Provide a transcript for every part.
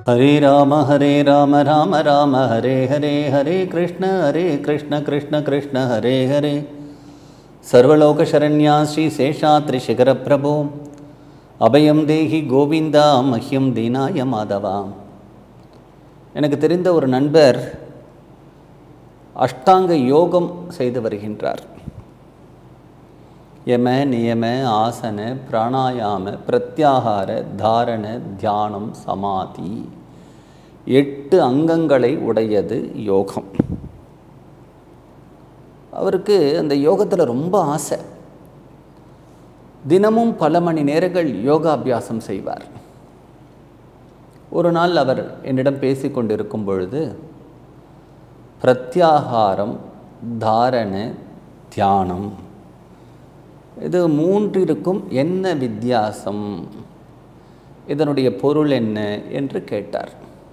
ஹரே ராம ஹரே ராம ராம ராம ஹரே ஹரே ஹரே கிருஷ்ண ஹரே கிருஷ்ண கிருஷ்ண கிருஷ்ண ஹரே ஹரே சர்வலோகசரண்யா ஸ்ரீ சேஷாத்ரி சிகர பிரபோ அபயம் தேஹி கோவிந்தா மஹ்யம் தீனாய மாதவா எனக்கு தெரிந்த ஒரு நண்பர் அஷ்டாங்க யோகம் செய்து வருகின்றார் யம நியம ஆசன பிராணாயாம பிரத்யாகார தாரண தியானம் சமாதி எட்டு அங்கங்களை உடையது யோகம் அவருக்கு அந்த யோகத்தில் ரொம்ப ஆசை தினமும் பல மணி நேரங்கள் யோகாபியாசம் செய்வார் ஒரு நாள் அவர் என்னிடம் பேசி கொண்டிருக்கும் பொழுது பிரத்யாகாரம் தாரண தியானம் இது மூன்றிற்கும் என்ன வித்தியாசம் இதனுடைய பொருள் என்ன என்று கேட்டார்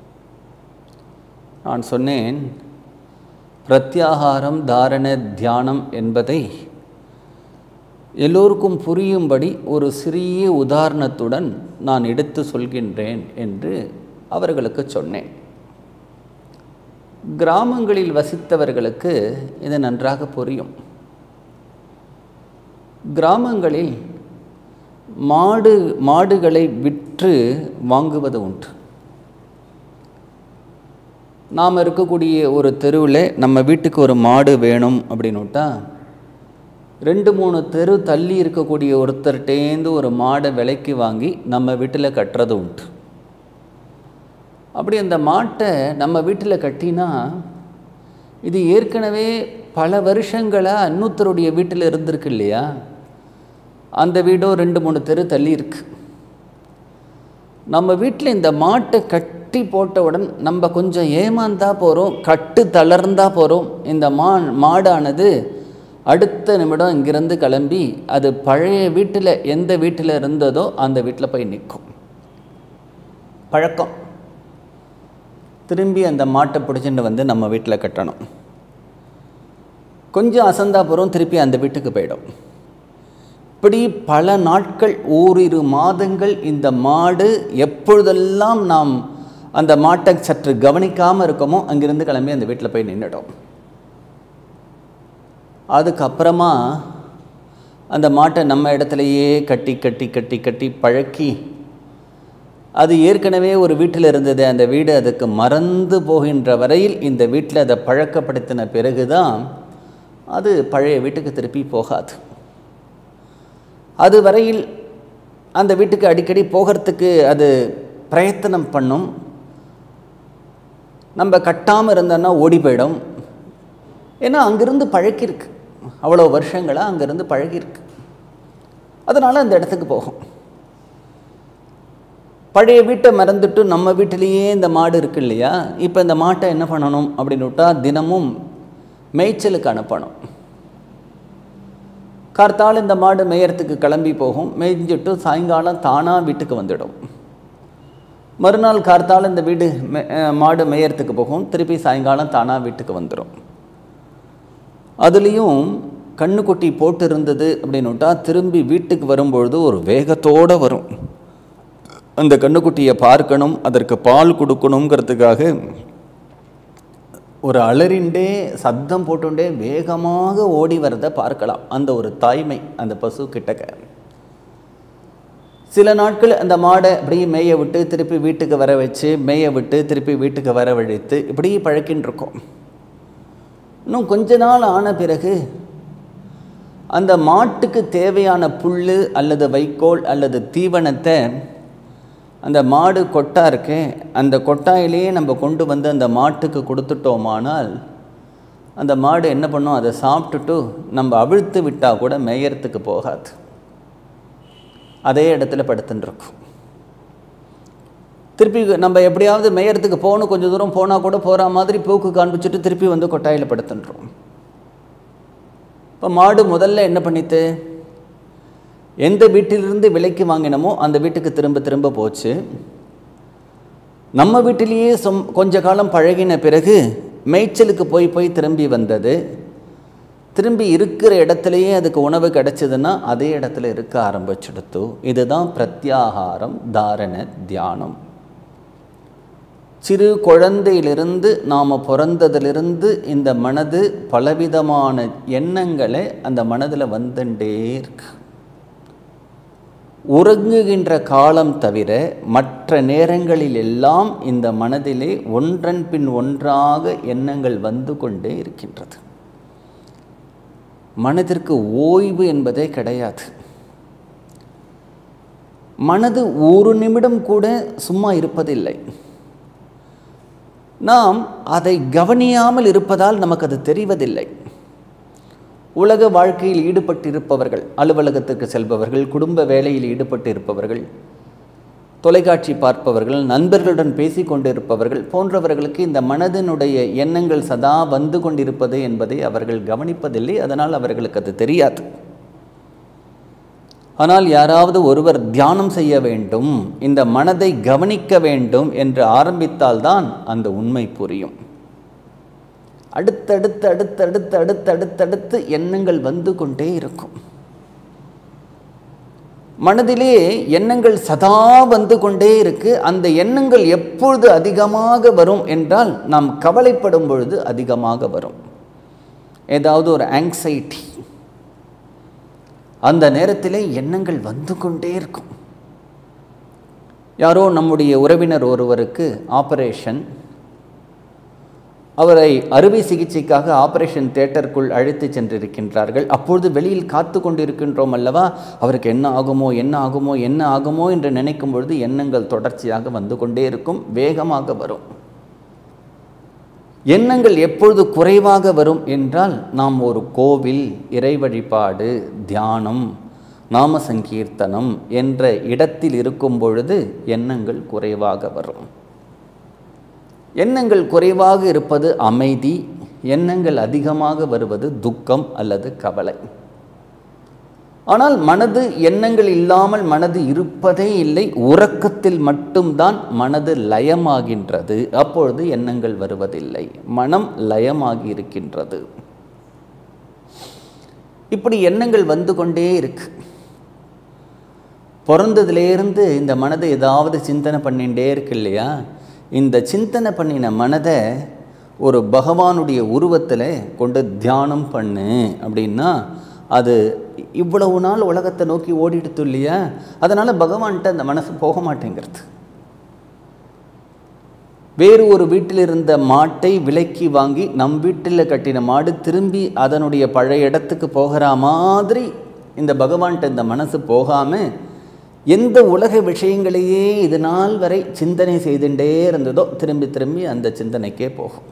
நான் சொன்னேன் பிரத்யாகாரம் தாரண தியானம் என்பதை எல்லோருக்கும் புரியும்படி ஒரு சிறிய உதாரணத்துடன் நான் எடுத்து சொல்கின்றேன் என்று அவர்களுக்கு சொன்னேன் கிராமங்களில் வசித்தவர்களுக்கு இது நன்றாக புரியும் கிராமங்களில் மாடு மாடுகளை விற்று வாங்குவது உண்டு நாம் இருக்கக்கூடிய ஒரு தெருவில் நம்ம வீட்டுக்கு ஒரு மாடு வேணும் அப்படின்னுட்டா ரெண்டு மூணு தெரு தள்ளி இருக்கக்கூடிய ஒருத்தர்கிட்டேந்து ஒரு மாடை விலைக்கு வாங்கி நம்ம வீட்டில் கட்டுறது உண்டு அப்படி அந்த மாட்டை நம்ம வீட்டில் கட்டினா இது ஏற்கனவே பல வருஷங்களாக இன்னொருத்தருடைய வீட்டில் இருந்திருக்கு இல்லையா அந்த வீடோ ரெண்டு மூணு தெரு தள்ளி இருக்கு நம்ம வீட்டில் இந்த மாட்டை கட்டி போட்டவுடன் நம்ம கொஞ்சம் ஏமாந்தா போகிறோம் கட்டு தளர்ந்தா போகிறோம் இந்த மா மாடானது அடுத்த நிமிடம் இங்கிருந்து கிளம்பி அது பழைய வீட்டில் எந்த வீட்டில் இருந்ததோ அந்த வீட்டில் போய் நிற்கும் பழக்கம் திரும்பி அந்த மாட்டை பிடிச்சிட்டு வந்து நம்ம வீட்டில் கட்டணும் கொஞ்சம் அசந்தா போகிறோம் திருப்பி அந்த வீட்டுக்கு போயிடும் இப்படி பல நாட்கள் ஓரிரு மாதங்கள் இந்த மாடு எப்பொழுதெல்லாம் நாம் அந்த மாட்டை சற்று கவனிக்காமல் இருக்கோமோ அங்கிருந்து கிளம்பி அந்த வீட்டில் போய் நின்றுடும் அதுக்கப்புறமா அந்த மாட்டை நம்ம இடத்துலையே கட்டி கட்டி கட்டி கட்டி பழக்கி அது ஏற்கனவே ஒரு வீட்டில் இருந்தது அந்த வீடு அதுக்கு மறந்து போகின்ற வரையில் இந்த வீட்டில் அதை பழக்கப்படுத்தின பிறகு தான் அது பழைய வீட்டுக்கு திருப்பி போகாது அது வரையில் அந்த வீட்டுக்கு அடிக்கடி போகிறதுக்கு அது பிரயத்தனம் பண்ணும் நம்ம கட்டாமல் இருந்தோன்னா ஓடி போயிடும் ஏன்னா அங்கேருந்து பழக்கிருக்கு அவ்வளோ வருஷங்களாக அங்கேருந்து பழகிருக்கு அதனால் அந்த இடத்துக்கு போகும் பழைய வீட்டை மறந்துட்டு நம்ம வீட்டிலேயே இந்த மாடு இருக்கு இல்லையா இப்போ இந்த மாட்டை என்ன பண்ணணும் அப்படின்னு விட்டால் தினமும் மேய்ச்சலுக்கு அனுப்பணும் கார்த்தால் இந்த மாடு மேயறதுக்கு கிளம்பி போகும் மேய்ஞ்சிட்டு சாயங்காலம் தானாக வீட்டுக்கு வந்துடும் மறுநாள் கார்த்தால் இந்த வீடு மாடு மேயறதுக்கு போகும் திருப்பி சாயங்காலம் தானாக வீட்டுக்கு வந்துடும் அதுலேயும் கண்ணுக்குட்டி போட்டு இருந்தது அப்படின்னுட்டா திரும்பி வீட்டுக்கு வரும்பொழுது ஒரு வேகத்தோடு வரும் அந்த கண்ணுக்குட்டியை பார்க்கணும் அதற்கு பால் கொடுக்கணுங்கிறதுக்காக ஒரு அலறிண்டே சத்தம் போட்டுண்டே வேகமாக ஓடி வரதை பார்க்கலாம் அந்த ஒரு தாய்மை அந்த பசு கிட்டக்க சில நாட்கள் அந்த மாடை அப்படியே மேய விட்டு திருப்பி வீட்டுக்கு வர வச்சு மேய விட்டு திருப்பி வீட்டுக்கு வரவழைத்து இப்படி பழக்கின்னு இருக்கோம் இன்னும் கொஞ்ச நாள் ஆன பிறகு அந்த மாட்டுக்கு தேவையான புல் அல்லது வைக்கோல் அல்லது தீவனத்தை அந்த மாடு கொட்டா இருக்கே அந்த கொட்டாயிலேயே நம்ம கொண்டு வந்து அந்த மாட்டுக்கு கொடுத்துட்டோமானால் அந்த மாடு என்ன பண்ணும் அதை சாப்பிட்டுட்டு நம்ம அவிழ்த்து விட்டால் கூட மேயறதுக்கு போகாது அதே இடத்துல படுத்துட்டுருக்கும் திருப்பி நம்ம எப்படியாவது மேயறதுக்கு போகணும் கொஞ்சம் தூரம் போனால் கூட போகிற மாதிரி போக்கு காண்பிச்சுட்டு திருப்பி வந்து கொட்டாயில் படுத்துன்றோம் இப்போ மாடு முதல்ல என்ன பண்ணித்து எந்த வீட்டிலிருந்து விலைக்கு வாங்கினமோ அந்த வீட்டுக்கு திரும்ப திரும்ப போச்சு நம்ம வீட்டிலேயே சொம் கொஞ்ச காலம் பழகின பிறகு மேய்ச்சலுக்கு போய் போய் திரும்பி வந்தது திரும்பி இருக்கிற இடத்துலையே அதுக்கு உணவு கிடைச்சதுன்னா அதே இடத்துல இருக்க ஆரம்பிச்சிடுத்து இதுதான் பிரத்யாகாரம் தாரண தியானம் சிறு குழந்தையிலிருந்து நாம் பிறந்ததிலிருந்து இந்த மனது பலவிதமான எண்ணங்களை அந்த மனதில் வந்துட்டே இருக்கு உறங்குகின்ற காலம் தவிர மற்ற நேரங்களில் எல்லாம் இந்த மனதிலே ஒன்றன் பின் ஒன்றாக எண்ணங்கள் வந்து கொண்டே இருக்கின்றது மனதிற்கு ஓய்வு என்பதே கிடையாது மனது ஒரு நிமிடம் கூட சும்மா இருப்பதில்லை நாம் அதை கவனியாமல் இருப்பதால் நமக்கு அது தெரிவதில்லை உலக வாழ்க்கையில் ஈடுபட்டிருப்பவர்கள் அலுவலகத்திற்கு செல்பவர்கள் குடும்ப வேலையில் ஈடுபட்டு இருப்பவர்கள் தொலைக்காட்சி பார்ப்பவர்கள் நண்பர்களுடன் பேசி கொண்டிருப்பவர்கள் போன்றவர்களுக்கு இந்த மனதினுடைய எண்ணங்கள் சதா வந்து கொண்டிருப்பது என்பதை அவர்கள் கவனிப்பதில்லை அதனால் அவர்களுக்கு அது தெரியாது ஆனால் யாராவது ஒருவர் தியானம் செய்ய வேண்டும் இந்த மனதை கவனிக்க வேண்டும் என்று ஆரம்பித்தால்தான் அந்த உண்மை புரியும் அடுத்தடுத்து அடுத்தடுத்து அடுத்தடுத்தடுத்து எண்ணங்கள் வந்து கொண்டே இருக்கும் மனதிலே எண்ணங்கள் சதா வந்து கொண்டே இருக்கு அந்த எண்ணங்கள் எப்பொழுது அதிகமாக வரும் என்றால் நாம் கவலைப்படும் பொழுது அதிகமாக வரும் ஏதாவது ஒரு ஆங்ஸைட்டி அந்த நேரத்திலே எண்ணங்கள் வந்து கொண்டே இருக்கும் யாரோ நம்முடைய உறவினர் ஒருவருக்கு ஆபரேஷன் அவரை அறுவை சிகிச்சைக்காக ஆபரேஷன் தேட்டருக்குள் அழைத்து சென்றிருக்கின்றார்கள் அப்பொழுது வெளியில் காத்து கொண்டிருக்கின்றோம் அல்லவா அவருக்கு என்ன ஆகுமோ என்ன ஆகுமோ என்ன ஆகுமோ என்று நினைக்கும் பொழுது எண்ணங்கள் தொடர்ச்சியாக வந்து கொண்டே இருக்கும் வேகமாக வரும் எண்ணங்கள் எப்பொழுது குறைவாக வரும் என்றால் நாம் ஒரு கோவில் இறை வழிபாடு தியானம் நாம சங்கீர்த்தனம் என்ற இடத்தில் இருக்கும் பொழுது எண்ணங்கள் குறைவாக வரும் எண்ணங்கள் குறைவாக இருப்பது அமைதி எண்ணங்கள் அதிகமாக வருவது துக்கம் அல்லது கவலை ஆனால் மனது எண்ணங்கள் இல்லாமல் மனது இருப்பதே இல்லை உறக்கத்தில் மட்டும்தான் மனது லயமாகின்றது அப்பொழுது எண்ணங்கள் வருவதில்லை மனம் லயமாகி இருக்கின்றது இப்படி எண்ணங்கள் வந்து கொண்டே இருக்கு பிறந்ததுலேருந்து இந்த மனதை ஏதாவது சிந்தனை பண்ணிகிட்டே இருக்கு இல்லையா இந்த சிந்தனை பண்ணின மனதை ஒரு பகவானுடைய உருவத்தில் கொண்டு தியானம் பண்ணு அப்படின்னா அது இவ்வளவு நாள் உலகத்தை நோக்கி ஓடிடுத்து இல்லையா அதனால் பகவான்கிட்ட அந்த மனசு போக மாட்டேங்கிறது வேறு ஒரு வீட்டில் இருந்த மாட்டை விலைக்கு வாங்கி நம் வீட்டில் கட்டின மாடு திரும்பி அதனுடைய பழைய இடத்துக்கு போகிற மாதிரி இந்த பகவான்கிட்ட இந்த மனசு போகாமல் எந்த உலக விஷயங்களையே இது நாள் வரை சிந்தனை செய்துட்டே இருந்ததோ திரும்பி திரும்பி அந்த சிந்தனைக்கே போகும்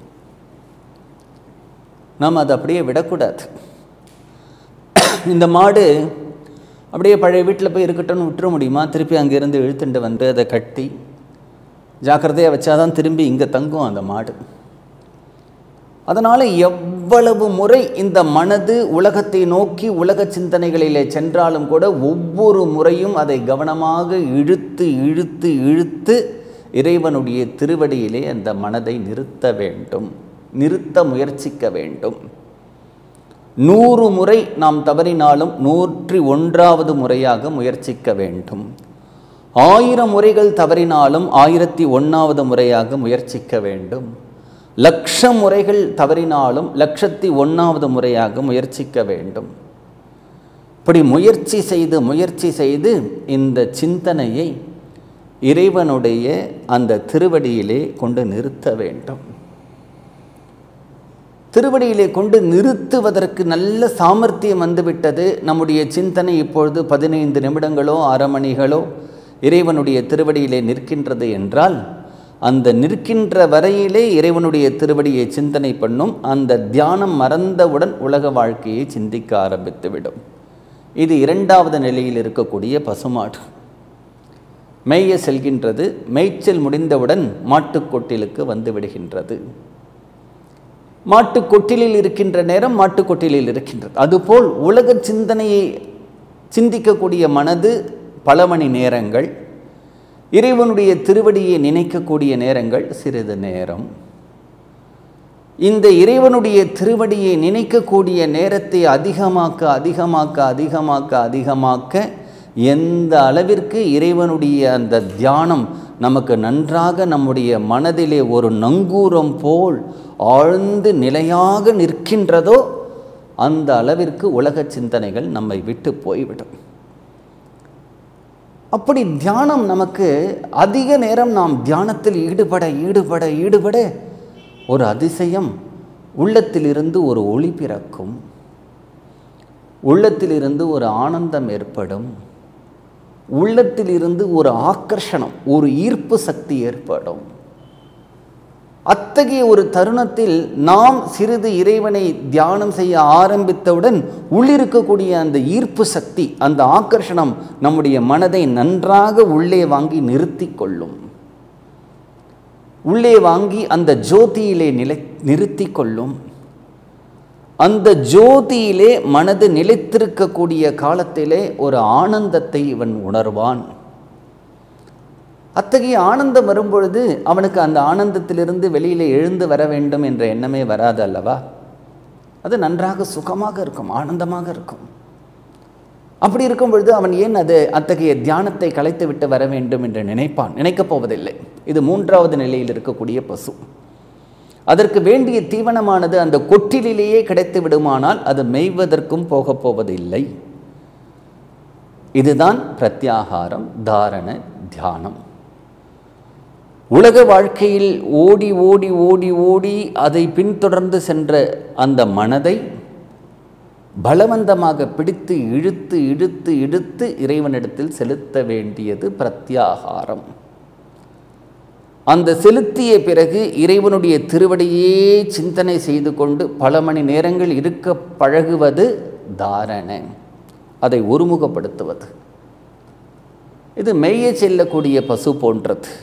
நாம் அதை அப்படியே விடக்கூடாது இந்த மாடு அப்படியே பழைய வீட்டில் போய் இருக்கட்டும்னு விட்டுற முடியுமா திருப்பி அங்கேருந்து இழுத்துட்டு வந்து அதை கட்டி ஜாக்கிரதையாக வச்சாதான் திரும்பி இங்கே தங்கும் அந்த மாடு அதனால் எவ்வளவு முறை இந்த மனது உலகத்தை நோக்கி உலக சிந்தனைகளிலே சென்றாலும் கூட ஒவ்வொரு முறையும் அதை கவனமாக இழுத்து இழுத்து இழுத்து இறைவனுடைய திருவடியிலே அந்த மனதை நிறுத்த வேண்டும் நிறுத்த முயற்சிக்க வேண்டும் நூறு முறை நாம் தவறினாலும் நூற்றி ஒன்றாவது முறையாக முயற்சிக்க வேண்டும் ஆயிரம் முறைகள் தவறினாலும் ஆயிரத்தி ஒன்றாவது முறையாக முயற்சிக்க வேண்டும் லட்ச முறைகள் தவறினாலும் லட்சத்தி ஒன்றாவது முறையாக முயற்சிக்க வேண்டும் இப்படி முயற்சி செய்து முயற்சி செய்து இந்த சிந்தனையை இறைவனுடைய அந்த திருவடியிலே கொண்டு நிறுத்த வேண்டும் திருவடியிலே கொண்டு நிறுத்துவதற்கு நல்ல சாமர்த்தியம் வந்துவிட்டது நம்முடைய சிந்தனை இப்பொழுது பதினைந்து நிமிடங்களோ அரை மணிகளோ இறைவனுடைய திருவடியிலே நிற்கின்றது என்றால் அந்த நிற்கின்ற வரையிலே இறைவனுடைய திருவடியை சிந்தனை பண்ணும் அந்த தியானம் மறந்தவுடன் உலக வாழ்க்கையை சிந்திக்க ஆரம்பித்துவிடும் இது இரண்டாவது நிலையில் இருக்கக்கூடிய பசுமாடு மேய செல்கின்றது மேய்ச்சல் முடிந்தவுடன் மாட்டுக்கொட்டிலுக்கு வந்து விடுகின்றது மாட்டுக்கொட்டிலில் இருக்கின்ற நேரம் மாட்டுக்கொட்டிலில் இருக்கின்றது அதுபோல் உலக சிந்தனையை சிந்திக்கக்கூடிய மனது பல மணி நேரங்கள் இறைவனுடைய திருவடியை நினைக்கக்கூடிய நேரங்கள் சிறிது நேரம் இந்த இறைவனுடைய திருவடியை நினைக்கக்கூடிய நேரத்தை அதிகமாக்க அதிகமாக்க அதிகமாக்க அதிகமாக்க எந்த அளவிற்கு இறைவனுடைய அந்த தியானம் நமக்கு நன்றாக நம்முடைய மனதிலே ஒரு நங்கூரம் போல் ஆழ்ந்து நிலையாக நிற்கின்றதோ அந்த அளவிற்கு உலக சிந்தனைகள் நம்மை விட்டு போய்விடும் அப்படி தியானம் நமக்கு அதிக நேரம் நாம் தியானத்தில் ஈடுபட ஈடுபட ஈடுபட ஒரு அதிசயம் உள்ளத்திலிருந்து ஒரு ஒளி பிறக்கும் உள்ளத்திலிருந்து ஒரு ஆனந்தம் ஏற்படும் உள்ளத்திலிருந்து ஒரு ஆக்கர்ஷணம் ஒரு ஈர்ப்பு சக்தி ஏற்படும் அத்தகைய ஒரு தருணத்தில் நாம் சிறிது இறைவனை தியானம் செய்ய ஆரம்பித்தவுடன் உள்ளிருக்கக்கூடிய அந்த ஈர்ப்பு சக்தி அந்த ஆக்கர்ஷணம் நம்முடைய மனதை நன்றாக உள்ளே வாங்கி நிறுத்தி கொள்ளும் உள்ளே வாங்கி அந்த ஜோதியிலே நிலை நிறுத்தி கொள்ளும் அந்த ஜோதியிலே மனது நிலைத்திருக்கக்கூடிய காலத்திலே ஒரு ஆனந்தத்தை இவன் உணர்வான் அத்தகைய ஆனந்தம் வரும்பொழுது அவனுக்கு அந்த ஆனந்தத்திலிருந்து வெளியிலே எழுந்து வர வேண்டும் என்ற எண்ணமே வராது அல்லவா அது நன்றாக சுகமாக இருக்கும் ஆனந்தமாக இருக்கும் அப்படி இருக்கும் பொழுது அவன் ஏன் அது அத்தகைய தியானத்தை கலைத்து விட்டு வர வேண்டும் என்று நினைப்பான் நினைக்கப் போவதில்லை இது மூன்றாவது நிலையில் இருக்கக்கூடிய பசு அதற்கு வேண்டிய தீவனமானது அந்த கொட்டிலேயே கிடைத்து விடுமானால் அது மெய்வதற்கும் போகப் போவதில்லை இதுதான் பிரத்யாகாரம் தாரண தியானம் உலக வாழ்க்கையில் ஓடி ஓடி ஓடி ஓடி அதை பின்தொடர்ந்து சென்ற அந்த மனதை பலவந்தமாக பிடித்து இழுத்து இழுத்து இழுத்து இறைவனிடத்தில் செலுத்த வேண்டியது பிரத்யாகாரம் அந்த செலுத்திய பிறகு இறைவனுடைய திருவடியே சிந்தனை செய்து கொண்டு பல மணி நேரங்கள் இருக்க பழகுவது தாரணை அதை ஒருமுகப்படுத்துவது இது மெய்ய செல்லக்கூடிய பசு போன்றது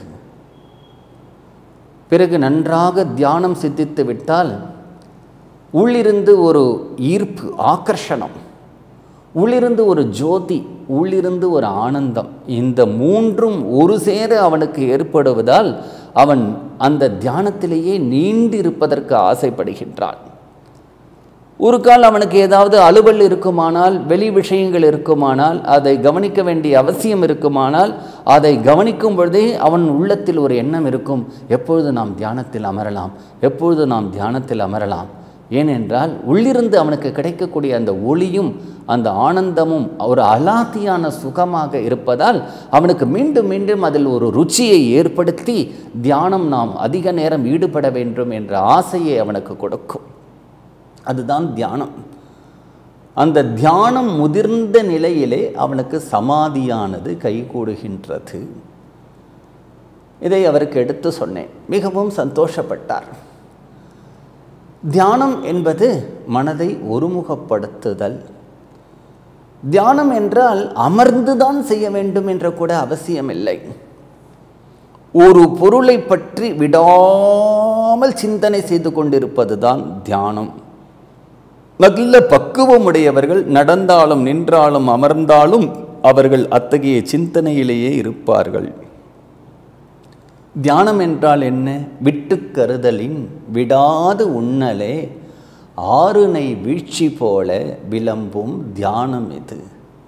பிறகு நன்றாக தியானம் சித்தித்து விட்டால் உள்ளிருந்து ஒரு ஈர்ப்பு ஆக்கர்ஷணம் உள்ளிருந்து ஒரு ஜோதி உள்ளிருந்து ஒரு ஆனந்தம் இந்த மூன்றும் ஒரு சேர அவனுக்கு ஏற்படுவதால் அவன் அந்த தியானத்திலேயே நீண்டிருப்பதற்கு ஆசைப்படுகின்றான் ஒரு கால் அவனுக்கு ஏதாவது அலுவல் இருக்குமானால் வெளி விஷயங்கள் இருக்குமானால் அதை கவனிக்க வேண்டிய அவசியம் இருக்குமானால் அதை கவனிக்கும் பொழுதே அவன் உள்ளத்தில் ஒரு எண்ணம் இருக்கும் எப்பொழுது நாம் தியானத்தில் அமரலாம் எப்பொழுது நாம் தியானத்தில் அமரலாம் ஏனென்றால் உள்ளிருந்து அவனுக்கு கிடைக்கக்கூடிய அந்த ஒளியும் அந்த ஆனந்தமும் ஒரு அலாத்தியான சுகமாக இருப்பதால் அவனுக்கு மீண்டும் மீண்டும் அதில் ஒரு ருச்சியை ஏற்படுத்தி தியானம் நாம் அதிக நேரம் ஈடுபட வேண்டும் என்ற ஆசையை அவனுக்கு கொடுக்கும் அதுதான் தியானம் அந்த தியானம் முதிர்ந்த நிலையிலே அவனுக்கு சமாதியானது கைகூடுகின்றது இதை அவருக்கு எடுத்து சொன்னேன் மிகவும் சந்தோஷப்பட்டார் தியானம் என்பது மனதை ஒருமுகப்படுத்துதல் தியானம் என்றால் அமர்ந்துதான் செய்ய வேண்டும் என்ற கூட அவசியமில்லை ஒரு பொருளை பற்றி விடாமல் சிந்தனை செய்து கொண்டிருப்பது தான் தியானம் நல்ல பக்குவமுடையவர்கள் நடந்தாலும் நின்றாலும் அமர்ந்தாலும் அவர்கள் அத்தகைய சிந்தனையிலேயே இருப்பார்கள் தியானம் என்றால் என்ன விட்டு கருதலின் விடாது உண்ணலே ஆறுனை வீழ்ச்சி போல விளம்பும் தியானம் இது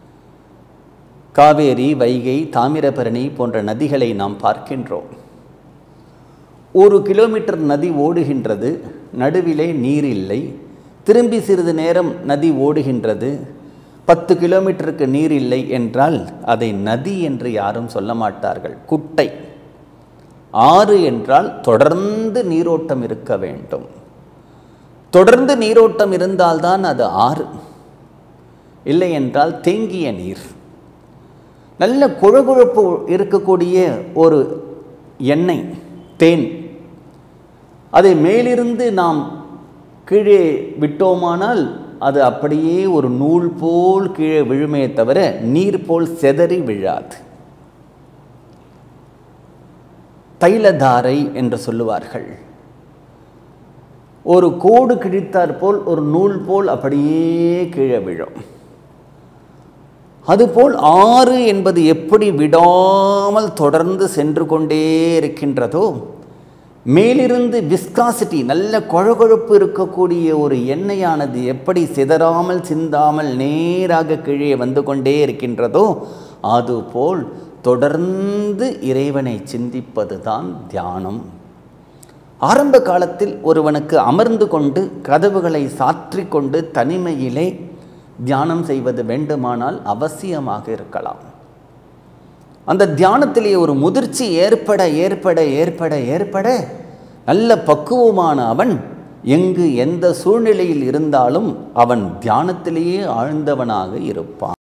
காவேரி வைகை தாமிரபரணி போன்ற நதிகளை நாம் பார்க்கின்றோம் ஒரு கிலோமீட்டர் நதி ஓடுகின்றது நடுவிலே நீர் இல்லை திரும்பி சிறிது நேரம் நதி ஓடுகின்றது பத்து கிலோமீட்டருக்கு நீர் இல்லை என்றால் அதை நதி என்று யாரும் சொல்ல மாட்டார்கள் குட்டை ஆறு என்றால் தொடர்ந்து நீரோட்டம் இருக்க வேண்டும் தொடர்ந்து நீரோட்டம் இருந்தால்தான் அது ஆறு இல்லை என்றால் தேங்கிய நீர் நல்ல குழகுழப்பு இருக்கக்கூடிய ஒரு எண்ணெய் தேன் அதை மேலிருந்து நாம் கீழே விட்டோமானால் அது அப்படியே ஒரு நூல் போல் கீழே விழுமே தவிர நீர் போல் செதறி விழாது தைலதாரை என்று சொல்லுவார்கள் ஒரு கோடு கிழித்தாற் போல் ஒரு நூல் போல் அப்படியே கீழே விழும் அதுபோல் ஆறு என்பது எப்படி விடாமல் தொடர்ந்து சென்று கொண்டே இருக்கின்றதோ மேலிருந்து விஸ்காசிட்டி நல்ல கொழகொழப்பு இருக்கக்கூடிய ஒரு எண்ணெயானது எப்படி சிதறாமல் சிந்தாமல் நேராக கீழே வந்து கொண்டே இருக்கின்றதோ அதுபோல் தொடர்ந்து இறைவனை சிந்திப்பது தான் தியானம் ஆரம்ப காலத்தில் ஒருவனுக்கு அமர்ந்து கொண்டு கதவுகளை சாற்றி கொண்டு தனிமையிலே தியானம் செய்வது வேண்டுமானால் அவசியமாக இருக்கலாம் அந்த தியானத்திலே ஒரு முதிர்ச்சி ஏற்பட ஏற்பட ஏற்பட ஏற்பட நல்ல பக்குவமான அவன் எங்கு எந்த சூழ்நிலையில் இருந்தாலும் அவன் தியானத்திலேயே ஆழ்ந்தவனாக இருப்பான்